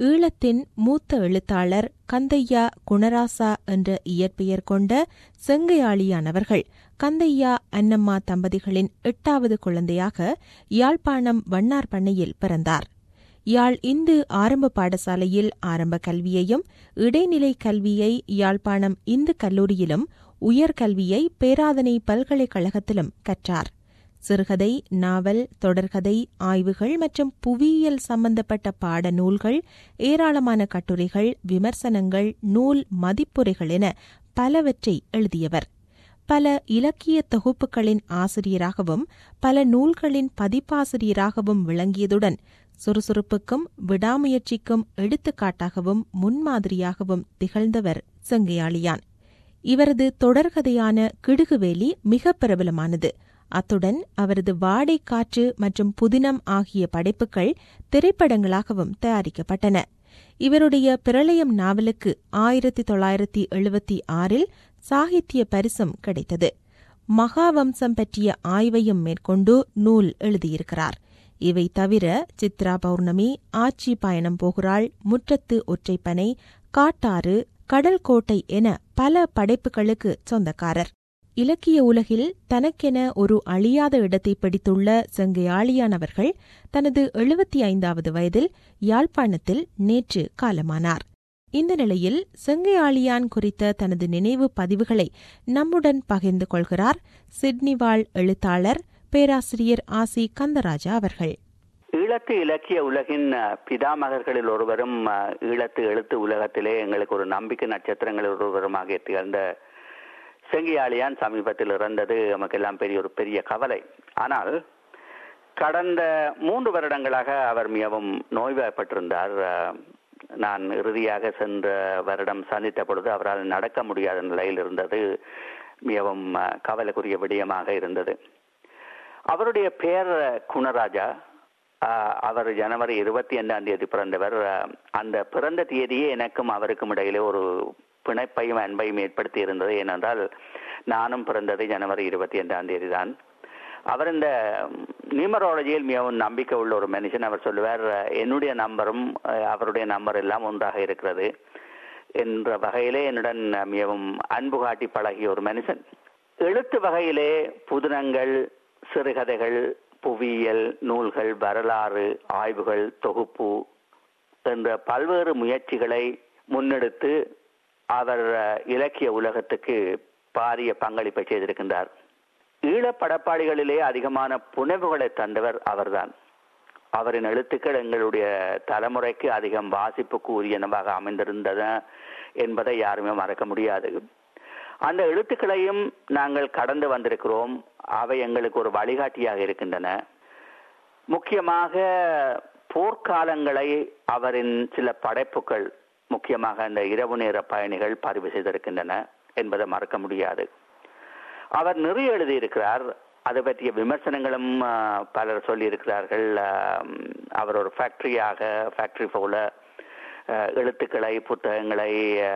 ஈழத்தின் மூத்த எழுத்தாளர் கந்தையா குணராசா என்ற இயற்பெயர் கொண்ட செங்கையாளியானவர்கள் கந்தையா அன்னம்மா தம்பதிகளின் எட்டாவது குழந்தையாக யாழ்ப்பாணம் வண்ணார் பண்ணையில் பிறந்தார் யாழ் இந்து ஆரம்ப பாடசாலையில் ஆரம்ப கல்வியையும் இடைநிலை கல்வியை யாழ்ப்பாணம் இந்து கல்லூரியிலும் உயர்கல்வியை பேராதனை பல்கலைக்கழகத்திலும் கற்றார் சிறுகதை நாவல் தொடர்கதை ஆய்வுகள் மற்றும் புவியியல் சம்பந்தப்பட்ட பாடநூல்கள் ஏராளமான கட்டுரைகள் விமர்சனங்கள் நூல் மதிப்புரைகள் என பலவற்றை எழுதியவர் பல இலக்கிய தொகுப்புகளின் ஆசிரியராகவும் பல நூல்களின் பதிப்பாசிரியராகவும் விளங்கியதுடன் சுறுசுறுப்புக்கும் விடாமுயற்சிக்கும் எடுத்துக்காட்டாகவும் முன்மாதிரியாகவும் திகழ்ந்தவர் செங்கையாளியான் இவரது தொடர்கதையான கிடுகுவேலி மிக பிரபலமானது அத்துடன் அவரது வாடை காற்று மற்றும் புதினம் ஆகிய படைப்புகள் திரைப்படங்களாகவும் தயாரிக்கப்பட்டன இவருடைய பிரளயம் நாவலுக்கு ஆயிரத்தி தொள்ளாயிரத்தி எழுபத்தி ஆறில் சாகித்ய பரிசும் கிடைத்தது மகாவம்சம் பற்றிய ஆய்வையும் மேற்கொண்டு நூல் எழுதியிருக்கிறார் இவை தவிர சித்ரா பௌர்ணமி ஆட்சி பயணம் போகிறாள் முற்றத்து ஒற்றைப்பனை காட்டாறு கடல் கோட்டை என பல படைப்புகளுக்கு சொந்தக்காரர் இலக்கிய உலகில் தனக்கென ஒரு அழியாத இடத்தை பிடித்துள்ள செங்கையாளியான் அவர்கள் தனது எழுபத்தி ஐந்தாவது வயதில் யாழ்ப்பாணத்தில் நேற்று காலமானார் இந்த நிலையில் செங்கையாளியான் குறித்த தனது நினைவு பதிவுகளை நம்முடன் பகிர்ந்து கொள்கிறார் சிட்னி வாழ் எழுத்தாளர் பேராசிரியர் ஆசி கந்தராஜா அவர்கள் ஈழத்து இலக்கிய உலகின் பிதாமகர்களில் ஒருவரும் ஈழத்து எழுத்து உலகத்திலே எங்களுக்கு ஒரு நம்பிக்கை நட்சத்திரங்களில் ஒருவருமாக திகழ்ந்த செங்கியாளியான் சமீபத்தில் இறந்தது நமக்கெல்லாம் பெரிய ஒரு பெரிய கவலை ஆனால் கடந்த மூன்று வருடங்களாக அவர் மிகவும் நோய்வாய்ப்பட்டிருந்தார் நான் இறுதியாக சென்ற வருடம் சந்தித்த பொழுது அவரால் நடக்க முடியாத நிலையில் இருந்தது மிகவும் கவலைக்குரிய விடயமாக இருந்தது அவருடைய பெயர் குணராஜா அவர் ஜனவரி இருபத்தி ஐந்தாம் தேதி பிறந்தவர் அந்த பிறந்த தேதியே எனக்கும் அவருக்கும் இடையிலே ஒரு பிணைப்பையும் அன்பையும் ஏற்படுத்தி இருந்தது ஏனென்றால் நானும் பிறந்தது ஜனவரி இருபத்தி ஐந்தாம் தேதி தான் அவர் இந்த நியூமராலஜியில் மிகவும் நம்பிக்கை உள்ள ஒரு மனுஷன் அவர் சொல்லுவார் என்னுடைய நம்பரும் அவருடைய நம்பர் எல்லாம் ஒன்றாக இருக்கிறது என்ற வகையிலே என்னுடன் மிகவும் அன்பு காட்டி பழகிய ஒரு மனுஷன் எழுத்து வகையிலே புதினங்கள் சிறுகதைகள் புவியியல் நூல்கள் வரலாறு ஆய்வுகள் தொகுப்பு என்ற பல்வேறு முயற்சிகளை முன்னெடுத்து அவர் இலக்கிய உலகத்துக்கு பாரிய பங்களிப்பை செய்திருக்கின்றார் ஈழ படப்பாளிகளிலே அதிகமான புனைவுகளை தந்தவர் அவர்தான் அவரின் எழுத்துக்கள் எங்களுடைய தலைமுறைக்கு அதிகம் வாசிப்புக்கு உரியனவாக அமைந்திருந்தன என்பதை யாருமே மறக்க முடியாது அந்த எழுத்துக்களையும் நாங்கள் கடந்து வந்திருக்கிறோம் அவை எங்களுக்கு ஒரு வழிகாட்டியாக இருக்கின்றன முக்கியமாக போர்க்காலங்களை அவரின் சில படைப்புகள் முக்கியமாக அந்த இரவு நேர பயணிகள் பதிவு செய்திருக்கின்றன என்பதை மறக்க முடியாது அவர் நிறைய எழுதியிருக்கிறார் அதை பற்றிய விமர்சனங்களும் பலர் சொல்லியிருக்கிறார்கள் அவர் ஒரு ஃபேக்டரியாக ஃபேக்டரி போல எழுத்துக்களை புத்தகங்களை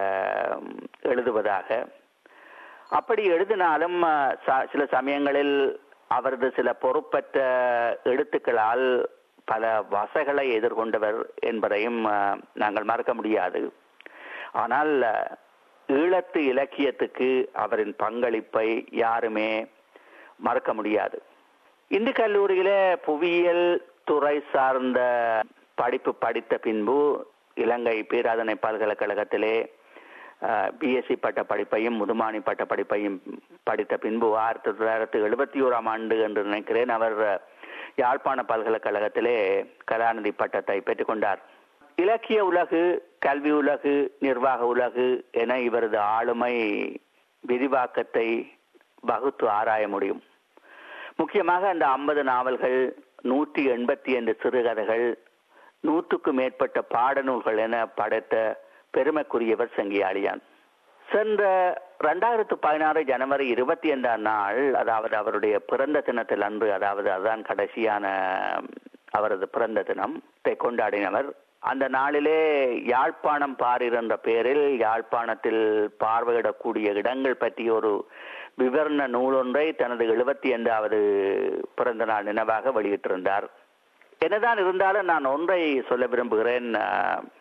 எழுதுவதாக அப்படி எழுதினாலும் சில சமயங்களில் அவரது சில பொறுப்பற்ற எழுத்துக்களால் பல வசைகளை எதிர்கொண்டவர் என்பதையும் நாங்கள் மறக்க முடியாது ஆனால் ஈழத்து இலக்கியத்துக்கு அவரின் பங்களிப்பை யாருமே மறக்க முடியாது இந்து கல்லூரியில புவியியல் துறை சார்ந்த படிப்பு படித்த பின்பு இலங்கை பேராதனை பல்கலைக்கழகத்திலே பிஎஸ்சி பட்ட படிப்பையும் முதுமானி பட்ட படிப்பையும் படித்த பின்பு ஆயிரத்தி தொள்ளாயிரத்தி எழுபத்தி ஓராம் ஆண்டு என்று நினைக்கிறேன் அவர் யாழ்ப்பாண பல்கலைக்கழகத்திலே கலாநிதி பட்டத்தை பெற்றுக்கொண்டார் இலக்கிய உலகு கல்வி உலகு நிர்வாக உலகு என இவரது ஆளுமை விரிவாக்கத்தை வகுத்து ஆராய முடியும் முக்கியமாக அந்த ஐம்பது நாவல்கள் நூற்றி எண்பத்தி ஐந்து சிறுகதைகள் நூற்றுக்கும் மேற்பட்ட பாடநூல்கள் என படைத்த பெருமைக்குரியவர் செங்கியாளியான் சென்ற ரெண்டாயிரத்து பதினாறு ஜனவரி இருபத்தி ஐந்தாம் நாள் அதாவது அவருடைய பிறந்த தினத்தில் அன்று அதாவது அதுதான் கடைசியான அவரது பிறந்த தினத்தை கொண்டாடினவர் அந்த நாளிலே யாழ்ப்பாணம் பாரிர் என்ற பெயரில் யாழ்ப்பாணத்தில் பார்வையிடக்கூடிய இடங்கள் பற்றிய ஒரு விவரண நூலொன்றை தனது எழுபத்தி ஐந்தாவது பிறந்த நாள் நினைவாக வெளியிட்டிருந்தார் என்னதான் இருந்தாலும் நான் ஒன்றை சொல்ல விரும்புகிறேன்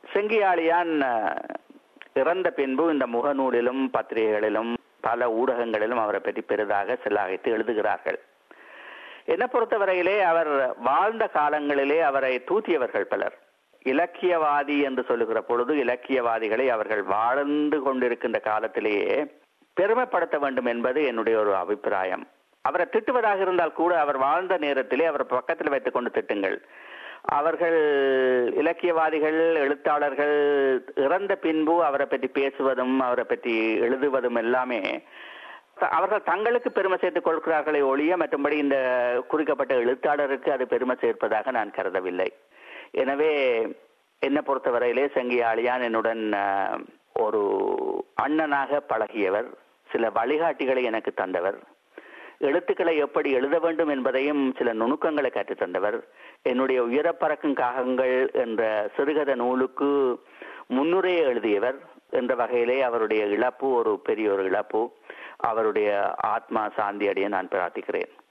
செங்கியாளியான் இறந்த பின்பு இந்த முகநூலிலும் பத்திரிகைகளிலும் பல ஊடகங்களிலும் அவரை பற்றி பெரிதாக சிலாகித்து எழுதுகிறார்கள் என்னை பொறுத்தவரையிலே அவர் வாழ்ந்த காலங்களிலே அவரை தூத்தியவர்கள் பலர் இலக்கியவாதி என்று சொல்லுகிற பொழுது இலக்கியவாதிகளை அவர்கள் வாழ்ந்து கொண்டிருக்கின்ற காலத்திலேயே பெருமைப்படுத்த வேண்டும் என்பது என்னுடைய ஒரு அபிப்பிராயம் அவரை திட்டுவதாக இருந்தால் கூட அவர் வாழ்ந்த நேரத்திலே அவர் பக்கத்தில் வைத்துக் கொண்டு திட்டுங்கள் அவர்கள் இலக்கியவாதிகள் எழுத்தாளர்கள் இறந்த பின்பு அவரை பற்றி பேசுவதும் அவரை பற்றி எழுதுவதும் எல்லாமே அவர்கள் தங்களுக்கு பெருமை சேர்த்துக் கொள்கிறார்களே ஒழிய மற்றும்படி இந்த குறிக்கப்பட்ட எழுத்தாளருக்கு அது பெருமை சேர்ப்பதாக நான் கருதவில்லை எனவே என்னை பொறுத்தவரையிலே சங்கியாளியான் என்னுடன் ஒரு அண்ணனாக பழகியவர் சில வழிகாட்டிகளை எனக்கு தந்தவர் எழுத்துக்களை எப்படி எழுத வேண்டும் என்பதையும் சில நுணுக்கங்களை கற்றுத் தந்தவர் என்னுடைய உயரப்பறக்கும் காகங்கள் என்ற சிறுகத நூலுக்கு முன்னுரையை எழுதியவர் என்ற வகையிலே அவருடைய இழப்பு ஒரு பெரிய ஒரு இழப்பு அவருடைய ஆத்மா சாந்தி அடைய நான் பிரார்த்திக்கிறேன்